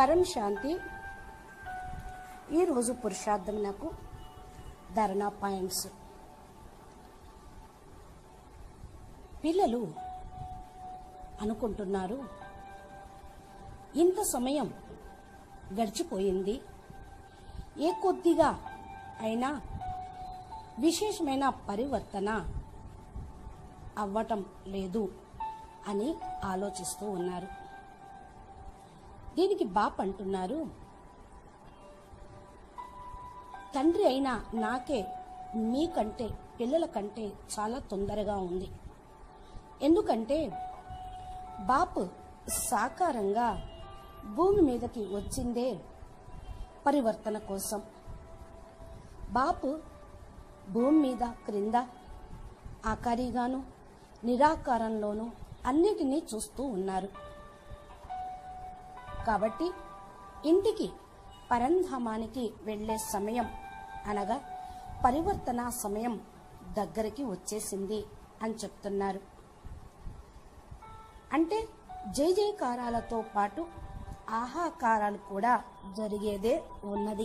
పరం శాంతి ఈరోజు పురుషార్థమునకు ధరణా పాయింట్స్ పిల్లలు అనుకుంటున్నారు ఇంత సమయం గడిచిపోయింది ఏ కొద్దిగా అయినా విశేషమైన పరివర్తన అవ్వటం లేదు అని ఆలోచిస్తూ ఉన్నారు దీనికి బాప్ అంటున్నారు తండ్రి అయినా నాకే మీకంటే పిల్లల కంటే చాలా తొందరగా ఉంది ఎందుకంటే బాపు సాకారంగా భూమి మీదకి వచ్చిందే పరివర్తన కోసం బాపు భూమి మీద క్రింద ఆకారిగాను నిరాకారంలోనూ అన్నిటినీ చూస్తూ ఉన్నారు కాబట్టి ఇంటికి పరంధామానికి వెళ్ళే సమయం అనగా పరివర్తన సమయం దగ్గరికి వచ్చేసింది అని చెప్తున్నారు అంటే జై జయకారాలతో పాటు ఆహాకారాలు కూడా జరిగేదే ఉన్నది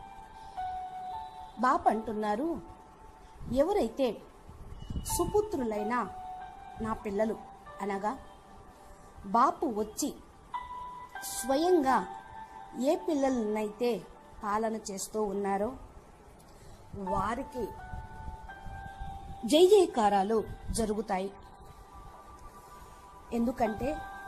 బాప్ అంటున్నారు ఎవరైతే సుపుత్రులైన నా పిల్లలు అనగా బాపు వచ్చి స్వయంగా ఏ పిల్లలనైతే పాలన చేస్తూ ఉన్నారో వారికి జై జయకారాలు జరుగుతాయి ఎందుకంటే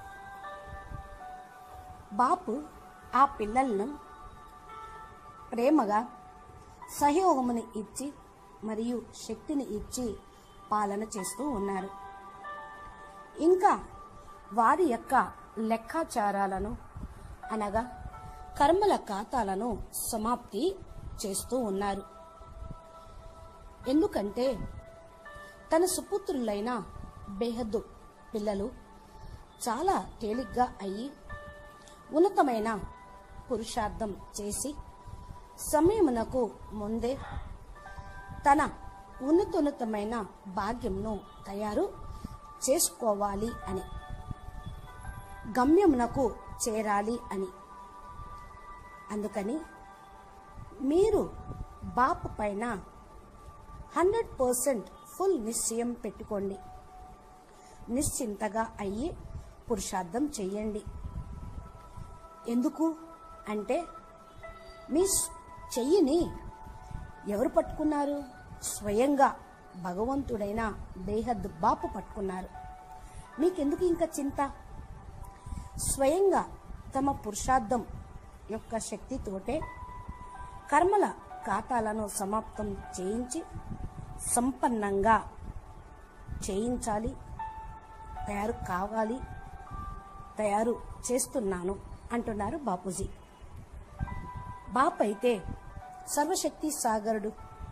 బాపు ఆ పిల్లలను ప్రేమగా సహయోగముని ఇచ్చి మరియు శక్తిని ఇచ్చి పాలన చేస్తూ ఉన్నారు ఇంకా వారి యొక్క లెక్కాచారాలను అనగా కర్మల ఖాతాలను సమాప్తి చేస్తూ ఉన్నారు ఎందుకంటే తన సుపుత్రులైన బేహద్దు పిల్లలు చాలా తేలిగ్గా అయ్యి ఉన్నతమైన పురుషార్థం చేసి సమయమునకు ముందే తన ఉన్నతోన్నతమైన భాగ్యంను తయారు చేసుకోవాలి అని గమ్యమునకు చేరాలి అని అందుకని మీరు బాపు పైన హండ్రెడ్ పర్సెంట్ ఫుల్ నిశ్చయం పెట్టుకోండి నిశ్చింతగా అయ్యి పురుషార్థం చెయ్యండి ఎందుకు అంటే మీ చెయ్యిని ఎవరు పట్టుకున్నారు స్వయంగా భగవంతుడైన బేహద్ బాపు పట్టుకున్నారు మీకెందుకు ఇంకా చింత స్వయంగా తమ పురుషార్థం యొక్క శక్తితోటే కర్మల ఖాతాలను సమాప్తం చేయించి సంపన్నంగా చేయించాలి తయారు కావాలి తయారు చేస్తున్నాను అంటున్నారు బాపూజీ బాప్ అయితే సర్వశక్తి సాగరుడు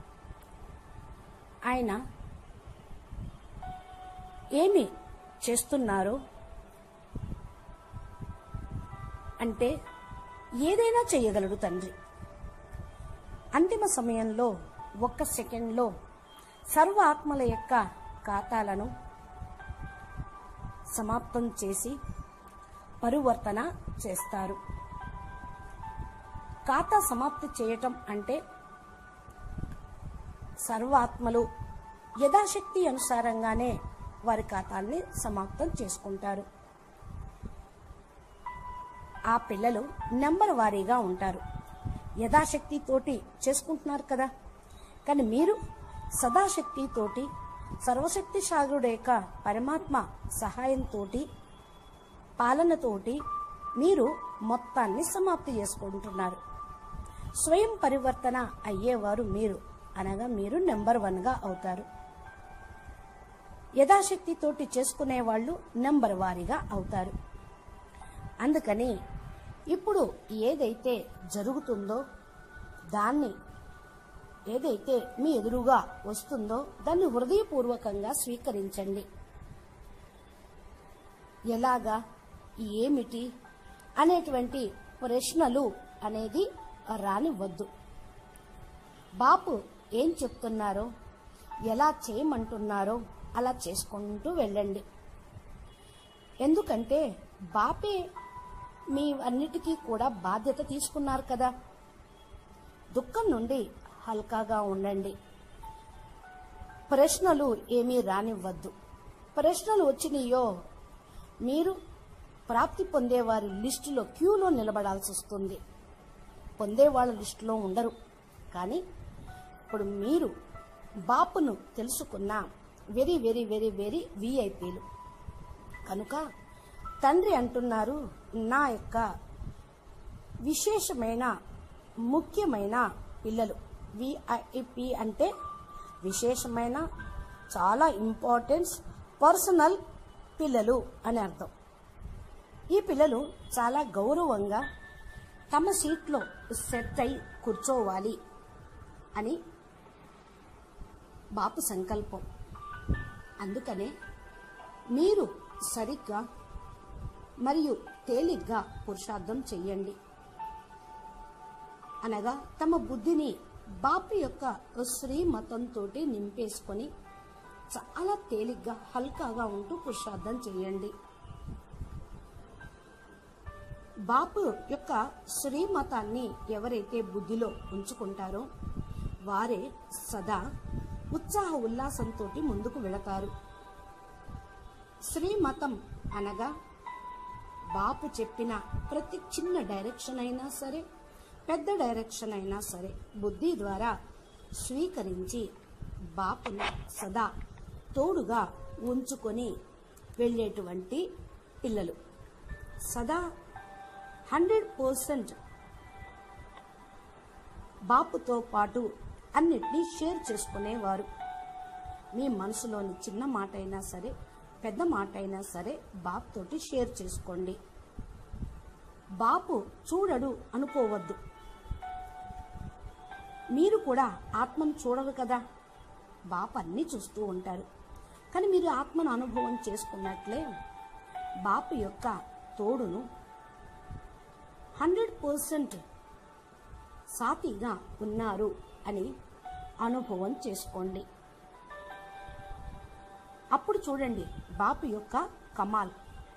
ఆయన ఏమి చేస్తున్నారో అంటే ఏదైనా చేయగలడు తండ్రి అంతిమ సమయంలో ఒక్క సెకండ్లో సర్వ ఆత్మల యొక్క ఖాతాలను సమాప్తం చేసి పరివర్తన చేస్తారు ఖాతా సమాప్తి చేయటం అంటే సర్వాత్మలు యథాశక్తి అనుసారంగానే వారి ఖాతాల్ని సమాప్తం చేసుకుంటారు ఆ పిల్లలు నెంబర్ వారీగా ఉంటారు యథాశక్తి తోటి చేసుకుంటున్నారు కదా కానీ మీరు సదాశక్తి తోటి సర్వశక్తి సాగరుడు యొక్క పరమాత్మ సహాయంతో పాలనతోటి మీరు మొత్తాన్ని సమాప్తి చేసుకుంటున్నారు స్వయం పరివర్తన అయ్యేవారు మీరు అనగా మీరు నెంబర్ వన్గా అవుతారు యథాశక్తితోటి చేసుకునే వాళ్ళు నెంబర్ వారీగా అవుతారు అందుకని ఇప్పుడు ఏదైతే జరుగుతుందో దాన్ని ఏదైతే మీ ఎదురుగా వస్తుందో దాన్ని హృదయపూర్వకంగా స్వీకరించండి ఎలాగా ఏమిటి అనేటువంటి ప్రశ్నలు అనేది రానివ్వద్దు బాపు ఏం చెప్తున్నారో ఎలా చేయమంటున్నారో అలా చేసుకుంటూ వెళ్ళండి ఎందుకంటే బాపే మీ అన్నిటికీ కూడా బాధ్యత తీసుకున్నారు కదా దుఃఖం నుండి హల్కాగా ఉండండి ప్రశ్నలు ఏమీ రానివ్వద్దు ప్రశ్నలు వచ్చినాయో మీరు ప్రాప్తి పొందేవారి లిస్టులో క్యూలో నిలబడాల్సి వస్తుంది పొందేవాళ్ళ లిస్టులో ఉండరు కానీ ఇప్పుడు మీరు బాపును తెలుసుకున్న వెరీ వెరీ వెరీ వెరీ విఐపీలు కనుక తండ్రి అంటున్నారు నా యొక్క విశేషమైన ముఖ్యమైన పిల్లలు విఐపి అంటే విశేషమైన చాలా ఇంపార్టెన్స్ పర్సనల్ పిల్లలు అని అర్థం ఈ పిల్లలు చాలా గౌరవంగా తమ సీట్లో సెట్ అయి కూర్చోవాలి అని బాపు సంకల్పం అందుకనే మీరు సరిగ్గా మరియు తేలిగ్గా పురుషార్థం చెయ్యండి అనగా తమ బుద్ధిని బాపు యొక్క శ్రీమతంతో నింపేసుకొని చాలా తేలిగ్గా హల్కాగా ఉంటూ పురుషార్థం చేయండి బాపు యొక్క శ్రీమతాన్ని ఎవరైతే బుద్ధిలో ఉంచుకుంటారో వారే సదా ఉత్సాహ ఉల్లాసంతో ముందుకు వెళతారు శ్రీమతం అనగా బాపు చెప్పిన ప్రతి చిన్న డైరెక్షన్ అయినా సరే పెద్ద డైరెక్షన్ అయినా సరే బుద్ధి ద్వారా స్వీకరించి బాపును సదా తోడుగా ఉంచుకొని వెళ్ళేటువంటి పిల్లలు సదా హండ్రెడ్ పర్సెంట్ బాపుతో పాటు అన్నిటినీ షేర్ చేసుకునేవారు మీ మనసులోని చిన్న మాట అయినా సరే పెద్ద మాట అయినా సరే బాప్ తోటి షేర్ చేసుకోండి బాపు చూడడు అనుకోవద్దు మీరు కూడా ఆత్మను చూడరు కదా బాపు అన్నీ చూస్తూ ఉంటారు కానీ మీరు ఆత్మను అనుభవం చేసుకున్నట్లే బాపు యొక్క తోడును హండ్రెడ్ పర్సెంట్ సాతిగా ఉన్నారు అని అనుభవం చేసుకోండి అప్పుడు చూడండి బాపు యొక్క కమాల్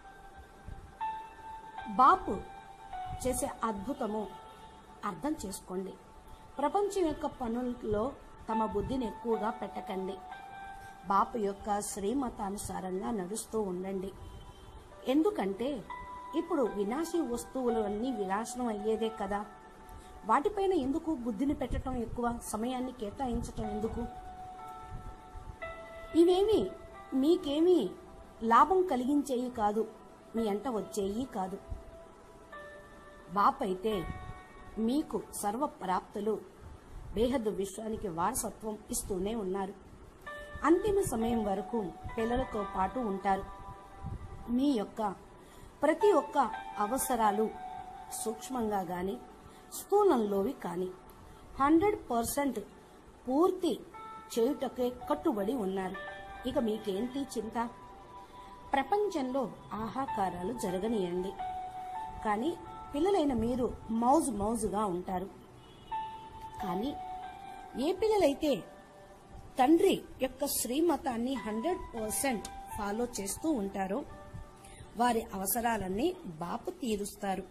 బాపు చేసే అద్భుతము అర్థం చేసుకోండి ప్రపంచం యొక్క పనుల్లో తమ బుద్ధిని ఎక్కువగా పెట్టకండి బాపు యొక్క శ్రీమతానుసారంగా నడుస్తూ ఉండండి ఎందుకంటే ఇప్పుడు వినాశీ వస్తువులు అన్నీ వినాశనం అయ్యేదే కదా వాటిపైన ఎందుకు బుద్ధిని పెట్టడం ఎక్కువ సమయాన్ని కేటాయించటం ఎందుకు ఇవేమి మీకేమీ లాభం కలిగించేవి కాదు మీ అంట వచ్చేయి కాదు బాపైతే మీకు సర్వ ప్రాప్తులు బేహద్దు విశ్వానికి వారసత్వం ఇస్తూనే ఉన్నారు అంతిమ సమయం వరకు పిల్లలతో పాటు ఉంటారు మీ యొక్క ప్రతి ఒక్క అవసరాలు సూక్ష్మంగా గాని స్థూలంలోవి కాని హండ్రెడ్ పర్సెంట్ పూర్తి చేయుటకే కట్టుబడి ఉన్నారు ఇక మీకేంటి చింత ప్రపంచంలో ఆహాకారాలు జరగనియండి కానీ పిల్లలైన మీరు మౌజు మౌజుగా ఉంటారు కానీ ఏ పిల్లలైతే తండ్రి యొక్క శ్రీమతాన్ని హండ్రెడ్ పర్సెంట్ ఫాలో చేస్తూ ఉంటారో వారి అవసరాలన్నీ బాపు తీరుస్తారు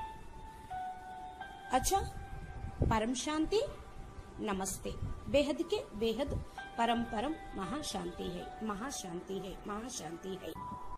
अच्छा परम शांति नमस्ते बेहद के बेहद परम परम महाशांति है महाशांति है महाशांति है